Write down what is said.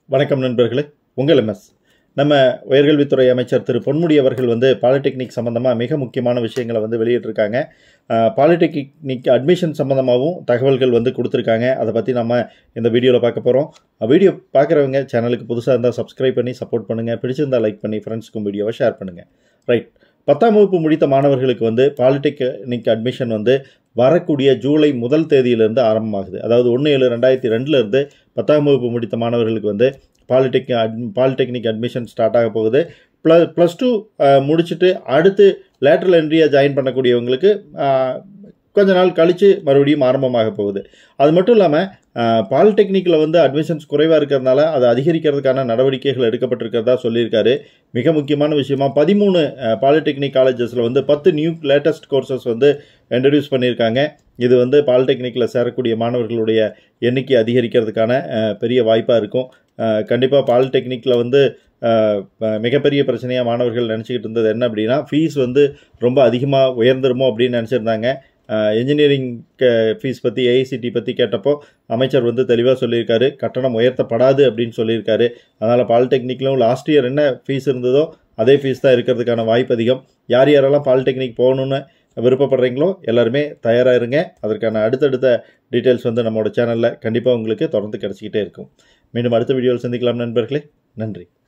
வணக்கம் நண்பர்களே உங்கள் எம்எஸ் நம்ம உயர்கல்வித்துறை அமைச்சர் திரு பொன்முடி அவர்கள் வந்து பாலிடெக்னிக் சம்மந்தமாக மிக முக்கியமான விஷயங்களை வந்து வெளியிட்டிருக்காங்க அஹ், பாலிடெக்னிக் அட்மிஷன் சம்மந்தமாகவும் தகவல்கள் வந்து கொடுத்துருக்காங்க அதை பற்றி நம்ம இந்த வீடியோவில் பார்க்க போகிறோம் வீடியோ பார்க்குறவங்க சேனலுக்கு புதுசாக இருந்தால் சப்ஸ்கிரைப் பண்ணி சப்போர்ட் பண்ணுங்கள் பிடிச்சிருந்தா லைக் பண்ணி ஃப்ரெண்ட்ஸ்க்கும் வீடியோவை ஷேர் பண்ணுங்கள் ரைட் பத்தாம் வகுப்பு முடித்த மாணவர்களுக்கு வந்து பாலிடெக்னிக் அட்மிஷன் வந்து வரக்கூடிய ஜூலை முதல் தேதியிலிருந்து ஆரம்பமாகுது அதாவது ஒன்று ஏழு ரெண்டாயிரத்தி ரெண்டுலேருந்து பத்தாம் வகுப்பு முடித்த மாணவர்களுக்கு வந்து பாலிடெக் அட் பாலிடெக்னிக் அட்மிஷன் ஸ்டார்ட் ஆக போகுது ப்ள ப்ளஸ் டூ முடிச்சுட்டு அடுத்து லேட்ரல் என்ட்ரியாக ஜாயின் பண்ணக்கூடியவங்களுக்கு அஹ், கொஞ்ச நாள் கழித்து மறுபடியும் ஆரம்பமாக போகுது அது மட்டும் இல்லாமல் பாலிடெக்னிக்கில் வந்து அட்மிஷன்ஸ் குறைவாக இருக்கிறதுனால அதை அதிகரிக்கிறதுக்கான நடவடிக்கைகள் எடுக்கப்பட்டிருக்கிறதா சொல்லியிருக்காரு மிக முக்கியமான விஷயமா பதிமூணு பாலிடெக்னிக் காலேஜஸில் வந்து பத்து நியூ லேட்டஸ்ட் கோர்சஸ் வந்து இன்ட்ரடியூஸ் பண்ணியிருக்காங்க இது வந்து பாலிடெக்னிக்கில் சேரக்கூடிய மாணவர்களுடைய எண்ணிக்கை அதிகரிக்கிறதுக்கான அஹ், பெரிய வாய்ப்பாக இருக்கும் கண்டிப்பாக பாலிடெக்னிக்கில் வந்து அஹ், ப- மிகப்பெரிய பிரச்சனையாக மாணவர்கள் நினச்சிக்கிட்டு இருந்தது என்ன அப்படின்னா ஃபீஸ் வந்து ரொம்ப அதிகமாக உயர்ந்துருமோ அப்படின்னு நினச்சிருந்தாங்க இன்ஜினியரிங் ஃபீஸ் பற்றி ஏஐசிடி பற்றி கேட்டப்போ அமைச்சர் வந்து தெளிவாக சொல்லியிருக்காரு கட்டணம் உயர்த்தப்படாது அப்படின்னு சொல்லியிருக்காரு அதனால் பாலிடெக்னிக்லும் லாஸ்ட் இயர் என்ன ஃபீஸ் இருந்ததோ அதே ஃபீஸ் தான் இருக்கிறதுக்கான வாய்ப்பு அதிகம் யார் யாரெல்லாம் பாலிடெக்னிக் போகணுன்னு விருப்பப்படுறீங்களோ எல்லாருமே தயாராக இருங்க அதற்கான அடுத்தடுத்த டீட்டெயில்ஸ் வந்து நம்மளோட சேனலில் கண்டிப்பாக உங்களுக்கு தொடர்ந்து கிடச்சிக்கிட்டே இருக்கும் மீண்டும் அடுத்த வீடியோவில் சந்திக்கலாம் நண்பர்களே நன்றி